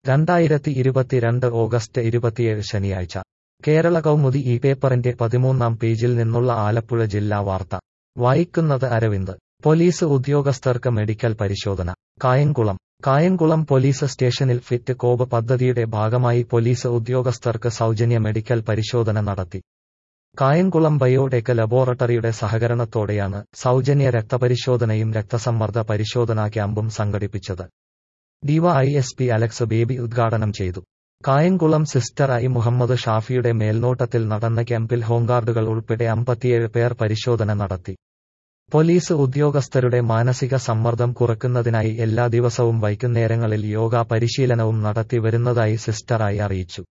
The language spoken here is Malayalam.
രണ്ടായിരത്തി ഇരുപത്തിരണ്ട് ഓഗസ്റ്റ് ഇരുപത്തിയേഴ് ശനിയാഴ്ച കേരള കൗമുദി ഈ പേപ്പറിന്റെ പതിമൂന്നാം പേജിൽ നിന്നുള്ള ആലപ്പുഴ ജില്ലാ വാർത്ത വായിക്കുന്നത് അരവിന്ദ് പോലീസ് ഉദ്യോഗസ്ഥർക്ക് മെഡിക്കൽ പരിശോധന കായംകുളം കായംകുളം പോലീസ് സ്റ്റേഷനിൽ ഫിറ്റ് കോബ് പദ്ധതിയുടെ ഭാഗമായി പോലീസ് ഉദ്യോഗസ്ഥർക്ക് സൗജന്യ മെഡിക്കൽ പരിശോധന നടത്തി കായംകുളം ബയോടെക് ലബോറട്ടറിയുടെ സഹകരണത്തോടെയാണ് സൗജന്യ രക്തപരിശോധനയും രക്തസമ്മർദ്ദ പരിശോധനാ ക്യാമ്പും സംഘടിപ്പിച്ചത് ഡിവൈഎസ്പി അലക്സ് ബേബി ഉദ്ഘാടനം ചെയ്തു കായംകുളം സിസ്റ്റർ ഐ മുഹമ്മദ് ഷാഫിയുടെ മേൽനോട്ടത്തിൽ നടന്ന ക്യാമ്പിൽ ഹോംഗാർഡുകൾ ഉൾപ്പെടെ അമ്പത്തിയേഴ് പേർ പരിശോധന നടത്തി പോലീസ് ഉദ്യോഗസ്ഥരുടെ മാനസിക സമ്മർദ്ദം കുറയ്ക്കുന്നതിനായി എല്ലാ ദിവസവും വൈകുന്നേരങ്ങളിൽ യോഗ പരിശീലനവും നടത്തി വരുന്നതായി സിസ്റ്ററായി അറിയിച്ചു